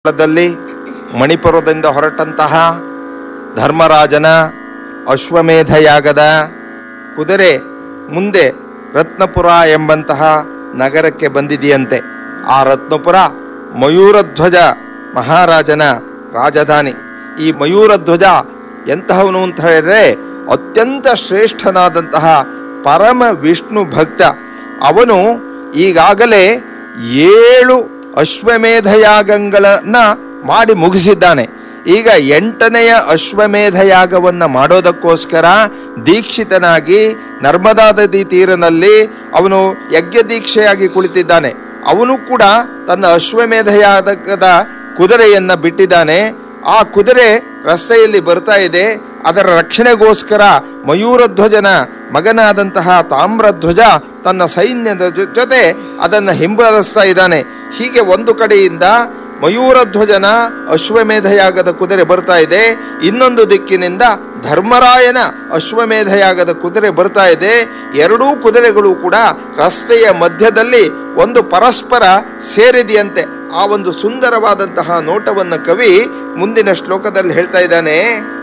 ಕಾಲದಲ್ಲಿ ಮಣಿಪುರದಿಂದ ಹೊರಟಂತಹ ಧರ್ಮರಾಜನ ಅಶ್ವಮೇಧ ಯಾಗದ ಕುದುರೆ ಮುಂದೆ ರತ್ನಪುರ ಎಂಬಂತಹ ನಗರಕ್ಕೆ ಬಂದಿದೆಯಂತೆ ಆ ರತ್ನಪುರ ಮಯೂರಧ್ವಜ ಮಹಾರಾಜನ ರಾಜಧಾನಿ ಈ ಮಯೂರಧ್ವಜ ಎಂತಹವನು ಅಂತ ಹೇಳಿದ್ರೆ ಅತ್ಯಂತ ಶ್ರೇಷ್ಠನಾದಂತಹ ಪರಮ ವಿಷ್ಣು ಭಕ್ತ ಅವನು ಈಗಾಗಲೇ ಏಳು ಅಶ್ವಮೇಧ ಯಾಗಗಳನ್ನ ಮಾಡಿ ಮುಗಿಸಿದ್ದಾನೆ ಈಗ ಎಂಟನೆಯ ಅಶ್ವಮೇಧ ಯಾಗವನ್ನ ಮಾಡೋದಕ್ಕೋಸ್ಕರ ದೀಕ್ಷಿತನಾಗಿ ನರ್ಮದಾ ನದಿ ತೀರನಲ್ಲಿ ಅವನು ಯಜ್ಞ ದೀಕ್ಷೆಯಾಗಿ ಕುಳಿತಿದ್ದಾನೆ ಅವನು ಕೂಡ ತನ್ನ ಅಶ್ವಮೇಧ ಯಾಗದ ಕುದುರೆಯನ್ನ ಬಿಟ್ಟಿದ್ದಾನೆ ಆ ಕುದುರೆ ರಸ್ತೆಯಲ್ಲಿ ಬರ್ತಾ ಇದೆ ಅದರ ರಕ್ಷಣೆಗೋಸ್ಕರ ಮಯೂರಧ್ವಜನ ಮಗನಾದಂತಹ ತಾಮ್ರಧ್ವಜ ತನ್ನ ಸೈನ್ಯದ ಜೊ- ಜೊತೆ ಅದನ್ನು ಹಿಂಬಾಲಿಸ್ತಾ ಇದ್ದಾನೆ ಹೀಗೆ ಒಂದು ಕಡೆಯಿಂದ ಮಯೂರಧ್ವಜನ ಅಶ್ವಮೇಧ ಯಾಗದ ಕುದುರೆ ಬರ್ತಾ ಇದೆ ಇನ್ನೊಂದು ದಿಕ್ಕಿನಿಂದ ಧರ್ಮರಾಯನ ಅಶ್ವಮೇಧ ಯಾಗದ ಕುದುರೆ ಬರ್ತಾ ಇದೆ ಎರಡೂ ಕುದುರೆಗಳು ಕೂಡ ರಸ್ತೆಯ ಮಧ್ಯದಲ್ಲಿ ಒಂದು ಪರಸ್ಪರ ಸೇರಿದೆಯಂತೆ ಆ ಒಂದು ಸುಂದರವಾದಂತಹ ನೋಟವನ್ನು ಕವಿ ಮುಂದಿನ ಶ್ಲೋಕದಲ್ಲಿ ಹೇಳ್ತಾ ಇದ್ದಾನೆ